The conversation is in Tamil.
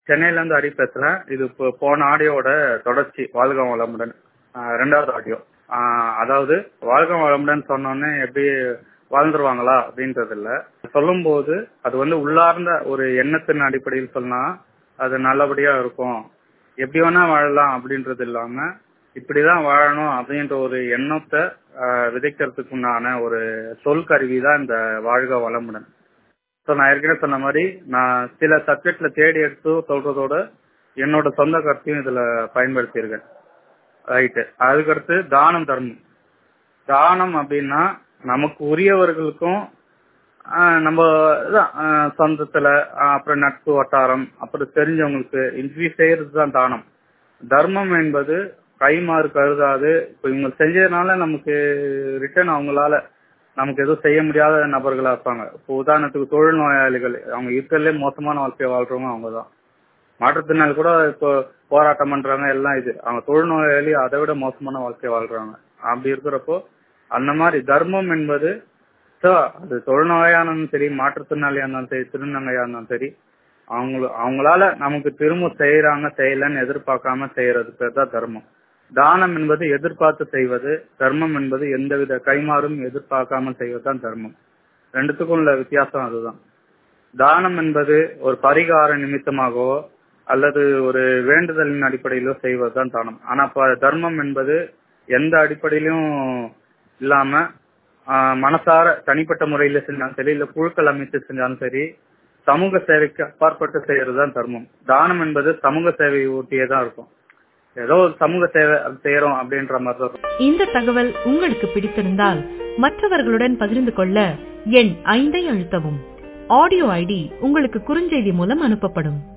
சென்னையில இருந்து ஹரி பேசுறேன் இது இப்போ போன ஆடியோட தொடர்ச்சி வாழ்க வளமுடன் ஆஹ் ரெண்டாவது ஆடியோ ஆஹ் அதாவது வாழ்க வளமுடன் சொன்னோன்னே எப்படி வாழ்ந்துருவாங்களா அப்படின்றது இல்ல சொல்லும்போது அது வந்து உள்ளார்ந்த ஒரு எண்ணத்தின் அடிப்படையில் சொன்னா அது நல்லபடியா இருக்கும் எப்படி வேணா வாழலாம் அப்படின்றது இல்லாம இப்படிதான் வாழணும் அப்படின்ற ஒரு எண்ணத்தை ஆஹ் விதைக்கிறதுக்கு உண்டான ஒரு சொல் கருவி தான் இந்த வாழ்க வளமுடன் ஸோ நான் ஏற்கனவே சொன்ன மாதிரி நான் சில சப்ஜெக்ட்ல தேடி எடுத்து சொல்றதோட என்னோட சொந்த கருத்தையும் இதுல பயன்படுத்தியிருக்கேன் ரைட்டு அதுக்கடுத்து தானம் தர்மம் தானம் அப்படின்னா நமக்கு உரியவர்களுக்கும் ஆஹ் நம்ம இதான், ஆஹ் சொந்தத்துல ஆஹ் அப்புறம் நட்பு வட்டாரம் அப்புறம் தெரிஞ்சவங்களுக்கு இப்படி செய்யறது தான் தானம் தர்மம் என்பது கைமாறு கருதாது இப்போ இவங்க செஞ்சதுனால நமக்கு ரிட்டர்ன் அவங்களால நமக்கு எதுவும் செய்ய முடியாத நபர்களா இருப்பாங்க இப்போ உதாரணத்துக்கு தொழில் நோயாளிகள் அவங்க இருக்கிறதுலே மோசமான வாழ்க்கையை வாழ்றவங்க அவங்க தான் மாற்றுத்திறனாளி கூட இப்போ போராட்டம் பண்றாங்க எல்லாம் இது அவங்க தொழில் நோயாளி அதை விட மோசமான வாழ்க்கையை வாழ்றாங்க அப்படி இருக்கிறப்போ அந்த மாதிரி தர்மம் என்பது so அது தொழில்நோயா இருந்தாலும் சரி மாற்றுத்திறனாளியா இருந்தாலும் சரி திருநங்கையா இருந்தாலும் சரி அவங்க அவங்களால நமக்கு திரும்ப செய்யறாங்க செய்யலன்னு எதிர்பார்க்காம செய்யறது பேர் தான் தர்மம் தானம் என்பது எதிர்பார்த்து செய்வது தர்மம் என்பது எந்தவித கைமாறும் எதிர்பார்க்காம செய்வது தான் தர்மம் ரெண்டுத்துக்கும் உள்ள வித்தியாசம் அதுதான் தானம் என்பது ஒரு பரிகார நிமித்தமாகவோ அல்லது ஒரு வேண்டுதலின் அடிப்படையிலோ செய்வதுதான் தானம் ஆனா ப- தர்மம் என்பது எந்த அடிப்படையிலும் இல்லாம ஆஹ், மனசார தனிப்பட்ட முறையில செஞ்சாலும் சரி இல்ல குழுக்கள் அமைத்து செஞ்சாலும் சரி சமூக சேவைக்கு அப்பாற்பட்டு செய்யறதுதான் தர்மம் தானம் என்பது சமூக சேவை ஊட்டியே தான் இருக்கும் ஏதோ ஒரு சமூக சேவை அது செய்யறோம் அப்படின்ற மாதிரி தான் இருக்கும். இந்த தகவல் உங்களுக்கு பிடித்திருந்தால் மற்றவர்களுடன் பகிர்ந்து கொள்ள எண் ஐந்தை அழுத்தவும் ஆடியோ ஐடி உங்களுக்கு குறுஞ்செய்தி மூலம் அனுப்பப்படும்